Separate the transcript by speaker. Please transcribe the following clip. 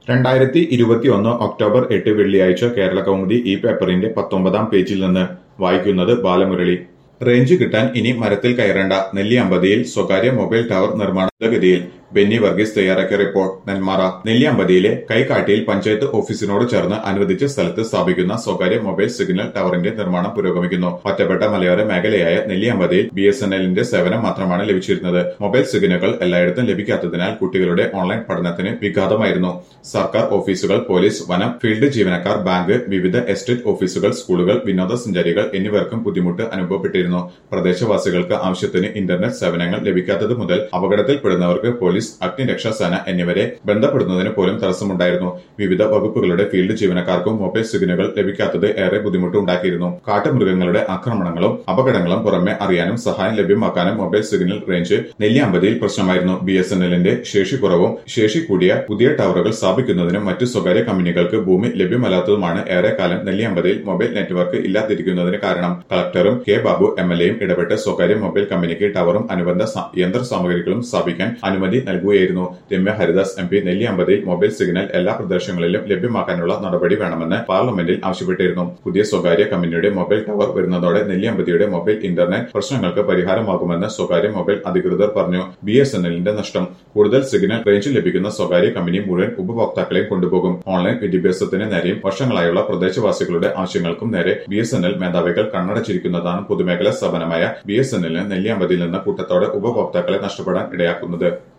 Speaker 1: രണ്ടായിരത്തി ഇരുപത്തിയൊന്ന് ഒക്ടോബർ എട്ട് വെള്ളിയാഴ്ച കേരള കൗമുദി ഈ പേപ്പറിന്റെ പത്തൊമ്പതാം പേജിൽ നിന്ന് വായിക്കുന്നത് ബാലമുരളി റേഞ്ച് കിട്ടാൻ ഇനി മരത്തിൽ കയറേണ്ട നെല്ലിയമ്പതിയിൽ സ്വകാര്യ മൊബൈൽ ടവർ നിർമ്മാണഗതിയിൽ ബെന്നി വർഗീസ് തയ്യാറാക്കിയ റിപ്പോർട്ട് നെന്മാറ നെല്ലിയമ്പതിയിലെ കൈക്കാട്ടിയിൽ പഞ്ചായത്ത് ഓഫീസിനോട് ചേർന്ന് അനുവദിച്ച സ്ഥലത്ത് സ്ഥാപിക്കുന്ന സ്വകാര്യ മൊബൈൽ സിഗ്നൽ ടവറിന്റെ നിർമ്മാണം പുരോഗമിക്കുന്നു ഒറ്റപ്പെട്ട മലയോര മേഖലയായ നെല്ലിയമ്പതിയിൽ ബി എസ് എൻ എല്ലിന്റെ സേവനം മാത്രമാണ് ലഭിച്ചിരുന്നത് മൊബൈൽ സിഗ്നലുകൾ എല്ലായിടത്തും ലഭിക്കാത്തതിനാൽ കുട്ടികളുടെ ഓൺലൈൻ പഠനത്തിന് വിഘാതമായിരുന്നു സർക്കാർ ഓഫീസുകൾ പോലീസ് വനം ഫീൽഡ് ജീവനക്കാർ ബാങ്ക് വിവിധ എസ്റ്റേറ്റ് ഓഫീസുകൾ സ്കൂളുകൾ വിനോദസഞ്ചാരികൾ എന്നിവർക്കും ബുദ്ധിമുട്ട് അനുഭവപ്പെട്ടിരുന്നു പ്രദേശവാസികൾക്ക് ആവശ്യത്തിന് ഇന്റർനെറ്റ് സേവനങ്ങൾ ലഭിക്കാത്തത് മുതൽ അപകടത്തിൽപ്പെടുന്നവർക്ക് പോലീസ് അഗ്നിരക്ഷാസേന എന്നിവരെ ബന്ധപ്പെടുന്നതിന് പോലും തടസ്സമുണ്ടായിരുന്നു വിവിധ വകുപ്പുകളുടെ ഫീൽഡ് ജീവനക്കാർക്കും മൊബൈൽ സിഗ്നലുകൾ ലഭിക്കാത്തത് ഏറെ ബുദ്ധിമുട്ടുണ്ടാക്കിയിരുന്നു കാട്ടുമൃഗങ്ങളുടെ ആക്രമണങ്ങളും അപകടങ്ങളും പുറമെ അറിയാനും സഹായം ലഭ്യമാക്കാനും മൊബൈൽ സിഗ്നൽ റേഞ്ച് നെല്ലിയാമ്പതിയിൽ പ്രശ്നമായിരുന്നു ബി എസ് എൻ എല്ലിന്റെ ശേഷി കുറവും ശേഷി കൂടിയ പുതിയ ടവറുകൾ സ്ഥാപിക്കുന്നതിനും മറ്റു സ്വകാര്യ കമ്പനികൾക്ക് ഭൂമി ലഭ്യമല്ലാത്തതുമാണ് ഏറെക്കാലം നെല്ലിയാമ്പതിയിൽ മൊബൈൽ നെറ്റ്വർക്ക് ഇല്ലാതിരിക്കുന്നതിന് കാരണം കളക്ടറും കെ ബാബു എം എൽ എയും ഇടപെട്ട് സ്വകാര്യ മൊബൈൽ കമ്പനിക്ക് ടവറും അനുബന്ധ സ- യന്ത്ര സാമഗ്രികളും സ്ഥാപിക്കാൻ അനുമതി നൽകുകയായിരുന്നു രമ്യ ഹരിദാസ് എം പി നെല്ലിയാമ്പതിയിൽ മൊബൈൽ സിഗ്നൽ എല്ലാ പ്രദേശങ്ങളിലും ലഭ്യമാക്കാനുള്ള നടപടി വേണമെന്ന് പാർലമെന്റിൽ ആവശ്യപ്പെട്ടിരുന്നു പുതിയ സ്വകാര്യ കമ്പനിയുടെ മൊബൈൽ ടവർ വരുന്നതോടെ നെല്ലിയാമ്പതിയുടെ മൊബൈൽ ഇന്റർനെറ്റ് പ്രശ്നങ്ങൾക്ക് പരിഹാരമാകുമെന്ന് സ്വകാര്യ മൊബൈൽ അധികൃതർ പറഞ്ഞു ബി എസ് എൻ എല്ലിന്റെ നഷ്ടം കൂടുതൽ സിഗ്നൽ റേഞ്ച് ലഭിക്കുന്ന സ്വകാര്യ കമ്പനി മുഴുവൻ ഉപഭോക്താക്കളെയും കൊണ്ടുപോകും ഓൺലൈൻ വിദ്യാഭ്യാസത്തിന് നേരെയും വർഷങ്ങളായുള്ള പ്രദേശവാസികളുടെ ആവശ്യങ്ങൾക്കും നേരെ ബി എസ് എൻ എൽ മേധാവികൾ കണ്ണടച്ചിരിക്കുന്നതാണ് പൊതുമേഖലാ സ്ഥാപനമായ ബി എസ് എൻ എല്ലിന് നെല്ലിയാമ്പതിയിൽ നിന്ന് കൂട്ടത്തോടെ ഉപഭോക്താക്കളെ നഷ്ടപ്പെടാൻ ഇടയാക്കുന്നത്